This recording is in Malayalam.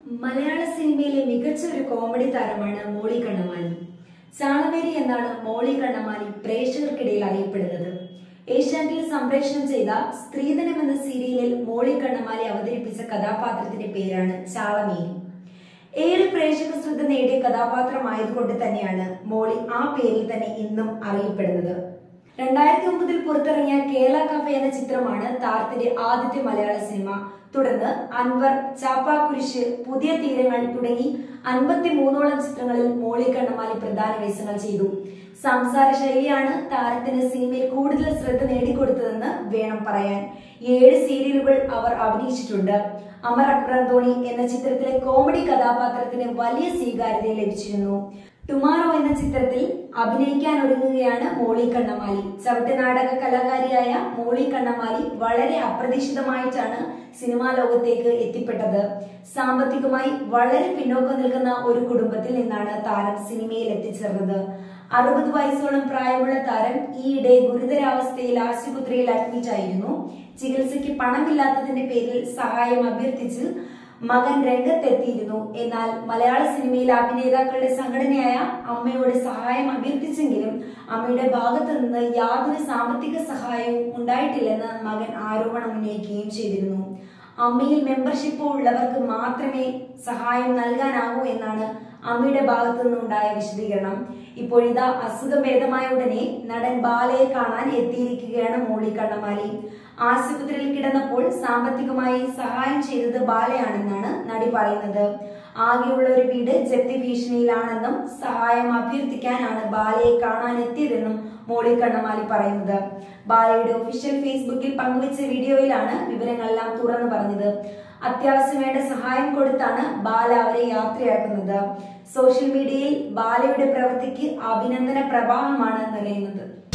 മലയാള സിനിമയിലെ മികച്ച ഒരു കോമഡി താരമാണ് മോളി കണ്ണമാലി ചാളമേരി എന്നാണ് മോളി കണ്ണമാലി പ്രേക്ഷകർക്കിടയിൽ അറിയപ്പെടുന്നത് ഏഷ്യാനെറ്റിൽ സംപ്രേഷണം ചെയ്ത സ്ത്രീധനം എന്ന സീരിയലിൽ മോളി കണ്ണമാലി അവതരിപ്പിച്ച കഥാപാത്രത്തിന്റെ പേരാണ് ചാളമേരി ഏറെ പ്രേക്ഷക ശ്രദ്ധ നേടിയ കഥാപാത്രമായതുകൊണ്ട് തന്നെയാണ് മോളി ആ പേരിൽ തന്നെ ഇന്നും അറിയപ്പെടുന്നത് രണ്ടായിരത്തി ഒമ്പതിൽ പുറത്തിറങ്ങിയ കേരള കഫേ എന്ന ചിത്രമാണ് താരത്തിന്റെ ആദ്യത്തെ മലയാള സിനിമ തുടർന്ന് അൻവർ ചാപ്പാക്കുരിശ് പുതിയ തീരങ്ങൾ തുടങ്ങി അൻപത്തി മൂന്നോളം ചിത്രങ്ങളിൽ മോളി കണ്ണമാലി പ്രധാന വേഷങ്ങൾ ചെയ്തു സംസാര ശൈലിയാണ് താരത്തിന് സിനിമയിൽ കൂടുതൽ ശ്രദ്ധ നേടിക്കൊടുത്തതെന്ന് വേണം പറയാൻ ഏഴ് സീരിയലുകൾ അവർ അഭിനയിച്ചിട്ടുണ്ട് അമർ അക്ബർ ധോണി എന്ന ചിത്രത്തിലെ കോമഡി കഥാപാത്രത്തിന് വലിയ സ്വീകാര്യത ലഭിച്ചിരുന്നു ടുമാറോ എന്ന ചിത്രത്തിൽ അഭിനയിക്കാൻ ഒരുങ്ങുകയാണ് മോളി കണ്ണമാലി ചവിട്ട് നാടക കലാകാരിയായ മോളി കണ്ണമാലി വളരെ അപ്രതീക്ഷിതമായിട്ടാണ് സിനിമാ ലോകത്തേക്ക് എത്തിപ്പെട്ടത് സാമ്പത്തികമായി വളരെ പിന്നോക്കം നിൽക്കുന്ന ഒരു കുടുംബത്തിൽ നിന്നാണ് താരം സിനിമയിൽ എത്തിച്ചേർന്നത് അറുപത് വയസ്സോളം പ്രായമുള്ള താരം ഈയിടെ ഗുരുതരാവസ്ഥയിൽ ആശുപത്രിയിൽ അഡ്മിറ്റ് ആയിരുന്നു ചികിത്സയ്ക്ക് പണമില്ലാത്തതിന്റെ പേരിൽ സഹായം അഭ്യർത്ഥിച്ച് മകൻ രംഗത്തെത്തിയിരുന്നു എന്നാൽ മലയാള സിനിമയിലെ അഭിനേതാക്കളുടെ സംഘടനയായ അമ്മയോട് സഹായം അഭ്യർത്ഥിച്ചെങ്കിലും അമ്മയുടെ ഭാഗത്തു നിന്ന് യാതൊരു സാമ്പത്തിക സഹായവും ഉണ്ടായിട്ടില്ലെന്ന് മകൻ ആരോപണം ഉന്നയിക്കുകയും ചെയ്തിരുന്നു അമ്മയിൽ മെമ്പർഷിപ്പ് ഉള്ളവർക്ക് മാത്രമേ സഹായം നൽകാനാകൂ എന്നാണ് അമ്മയുടെ ഭാഗത്തു നിന്നുണ്ടായ വിശദീകരണം ഇപ്പോഴിതാ അസുഖം ഭേദമായ ഉടനെ നടൻ ബാലയെ കാണാൻ എത്തിയിരിക്കുകയാണ് മോളി കണ്ണമാലി ആശുപത്രിയിൽ കിടന്നപ്പോൾ സാമ്പത്തികമായി സഹായം ചെയ്തത് ബാലയാണെന്നാണ് നടി പറയുന്നത് ആകെയുള്ള ഒരു വീട് ജപ്തി ഭീഷണിയിലാണെന്നും സഹായം അഭ്യർത്ഥിക്കാനാണ് ബാലയെ കാണാൻ എത്തിയതെന്നും മോളി കണ്ണമാലി പറയുന്നത് ബാലയുടെ ഒഫീഷ്യൽ ഫേസ്ബുക്കിൽ പങ്കുവച്ച വീഡിയോയിലാണ് വിവരങ്ങളെല്ലാം തുറന്നു പറഞ്ഞത് അത്യാവശ്യം വേണ്ട സഹായം കൊടുത്താണ് ബാല അവരെ യാത്രയാക്കുന്നത് സോഷ്യൽ മീഡിയയിൽ ബാലയുടെ പ്രവൃത്തിക്ക് അഭിനന്ദന പ്രവാഹമാണ് നിറയുന്നത്